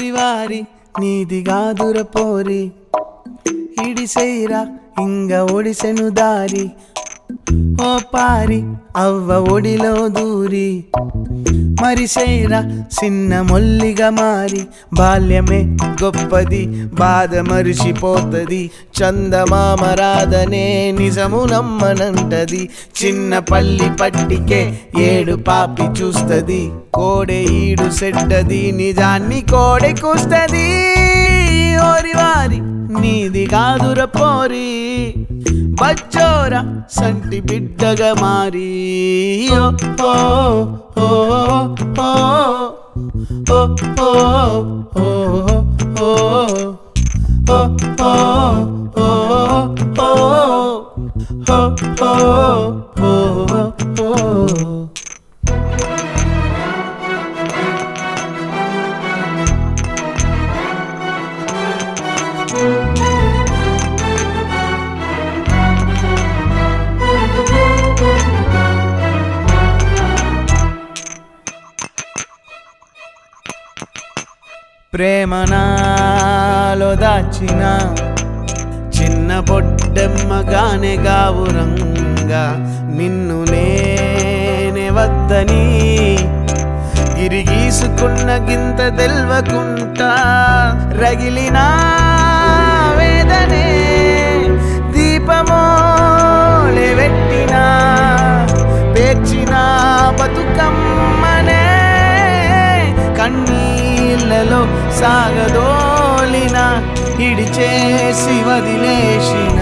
ఓరివారి నీదిగాదుర పోరి ఇడిసైరా ఇంగ ఒడిసెను దారి ఓ పారి అవ్వ ఒడిలో దూరి మరిసేరా చిన్న మొల్లిగా మారి బాల్యమే గొప్పది బాధ మరిచిపోతది చందమామ రాధనే నిజము నమ్మనంటది చిన్న పల్లి పట్టికే ఏడు పాపి చూస్తది కోడె ఈడు సెడ్డది నిజాన్ని కోడె కూస్తది ఓరివారి నీది కాదుర పోరి బచ్చోర సంటి బిడ్డగా మారి ఓ ఓ ఓ ఓ ఓ ఓ ఓ ఓ ఓ ఓ ప్రేమనాలో దాచిన చిన్న బొడ్డెమ్మగానే గావురంగా నిన్ను నేనే వద్దని గిరిగీసుకున్న గింత తెల్వకుంటా రగిలిన వేదనే దీపమోలే పెట్టిన పేర్చిన బతుకమ్మనే కన్నీళ్ళలో సాగదోలిన ఇడిచేసి వదిలేసిన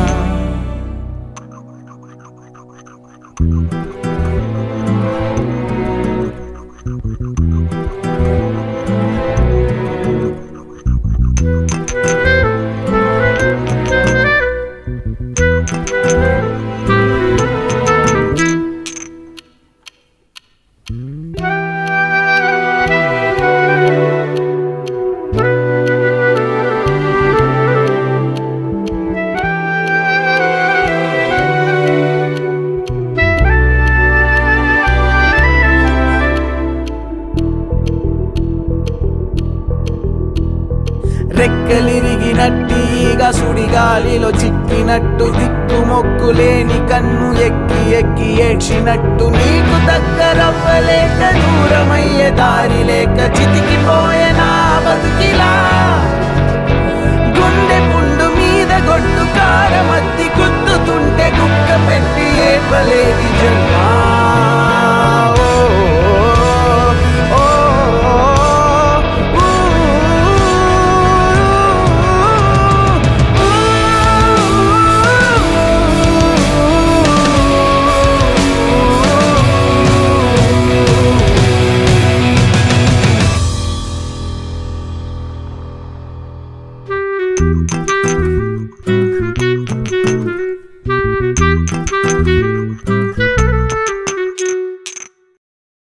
రెక్కలిరిగినట్టిగా సుడిగాలిలో చిక్కినట్టు దిక్కు మొక్కు లేని కన్ను ఎక్కి ఎక్కి ఏడ్చినట్టు నీకు దగ్గరవ్వలేక దూరమయ్యే దారి లేక చితికిపోయే నా బతుకిలా గుండె పుండు మీద గొడ్డు కారమద్ది గుద్దుతుంటే